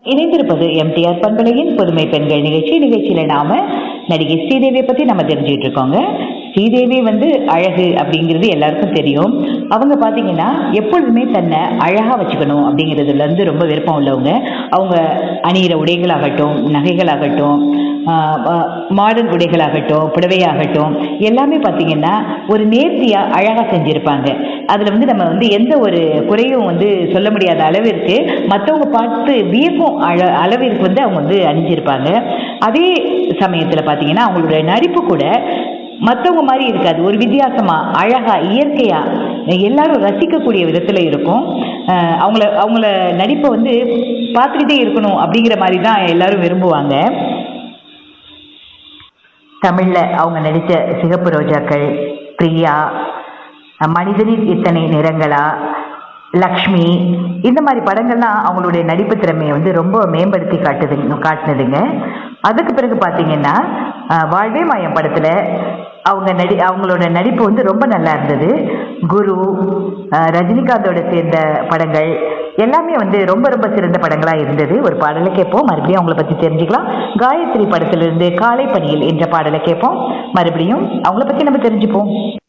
இணைந்திருப்பது எம்டிஆர் பண்பலையின் புதுமை பெண்கள் நிகழ்ச்சி நிகழ்ச்சியில நாம நடிகை ஸ்ரீதேவியை பத்தி நம்ம தெரிஞ்சுட்டு இருக்கோங்க ஸ்ரீதேவி வந்து அழகு அப்படிங்கிறது எல்லாருக்கும் தெரியும் அவங்க பாத்தீங்கன்னா எப்பொழுதுமே தன்னை அழகா வச்சுக்கணும் அப்படிங்கிறதுல இருந்து ரொம்ப விருப்பம் உள்ளவங்க அவங்க அணியிற உடைகளாகட்டும் நகைகளாகட்டும் மாடர்ன் உடைகளாகட்டும் புடவையாகட்டும் எல்லாமே பார்த்தீங்கன்னா ஒரு நேர்த்தியா அழகா செஞ்சிருப்பாங்க அதுல வந்து நம்ம வந்து எந்த ஒரு குறையும் வந்து சொல்ல முடியாத அளவிற்கு மற்றவங்க பார்த்து வியக்கும் அழ அளவிற்கு வந்து அவங்க வந்து அணிஞ்சிருப்பாங்க அதே சமயத்துல பார்த்தீங்கன்னா அவங்களுடைய நடிப்பு கூட மற்றவங்க மாதிரி இருக்காது ஒரு வித்தியாசமா அழகா இயற்கையா எல்லாரும் ரசிக்கக்கூடிய விதத்துல இருக்கும் அஹ் அவங்கள அவங்கள நடிப்பை வந்து பார்த்துக்கிட்டே இருக்கணும் அப்படிங்கிற மாதிரி தான் எல்லாரும் விரும்புவாங்க தமிழ்ல அவங்க நடித்த சிகப்பு ரோஜாக்கள் பிரியா மனிதனின் இத்தனை நிறங்களா லக்ஷ்மி இந்த மாதிரி படங்கள்லாம் அவங்களுடைய நடிப்பு திறமையை வந்து ரொம்ப மேம்படுத்தி காட்டுது காட்டுனதுங்க அதுக்கு பிறகு பார்த்தீங்கன்னா அஹ், வாழ்வே மாயம் படத்தில் அவங்க நடி அவங்களோட நடிப்பு வந்து ரொம்ப நல்லா இருந்தது குரு அஹ், ரஜினிகாந்தோட சேர்ந்த படங்கள் எல்லாமே வந்து ரொம்ப ரொம்ப சிறந்த படங்களா இருந்தது ஒரு பாடலை கேட்போம் மறுபடியும் அவங்கள பத்தி தெரிஞ்சுக்கலாம் காயத்ரி படத்திலிருந்து காலை பணியில் என்ற பாடலை கேட்போம் மறுபடியும் அவங்கள பத்தி நம்ம தெரிஞ்சுப்போம்